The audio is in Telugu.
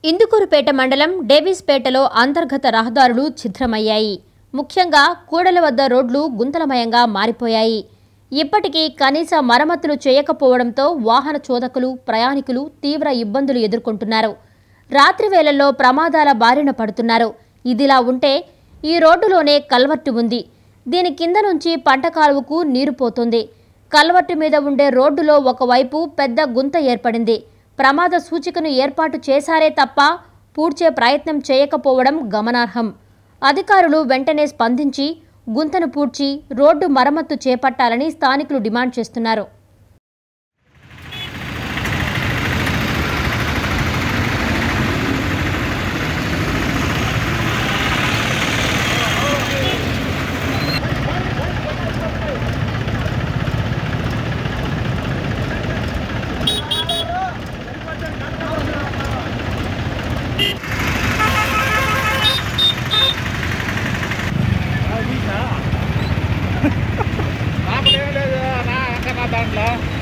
ఇందుకూరుపేట మండలం డేవిస్పేటలో అంతర్గత రహదారులు ఛిద్రమయ్యాయి ముఖ్యంగా కూడలి వద్ద రోడ్లు గుంతలమయంగా మారిపోయాయి ఇప్పటికీ కనీస మరమ్మతులు చేయకపోవడంతో వాహన చోదకులు ప్రయాణికులు తీవ్ర ఇబ్బందులు ఎదుర్కొంటున్నారు రాత్రి వేళల్లో ప్రమాదాల బారిన పడుతున్నారు ఇదిలా ఉంటే ఈ రోడ్డులోనే కల్వర్టు ఉంది దీని కింద నుంచి పంట కాలువకు నీరు పోతుంది కల్వర్టు మీద ఉండే రోడ్డులో ఒకవైపు పెద్ద గుంత ఏర్పడింది ప్రమాద సూచికను ఏర్పాటు చేశారే తప్ప పూడ్చే ప్రయత్నం చేయకపోవడం గమనార్హం అధికారులు వెంటనే స్పందించి గుంతను పూడ్చి రోడ్డు మరమ్మత్తు చేపట్టాలని స్థానికులు డిమాండ్ చేస్తున్నారు నాకు లేదు లేదు నా ఎక్కడ నా దాంట్లో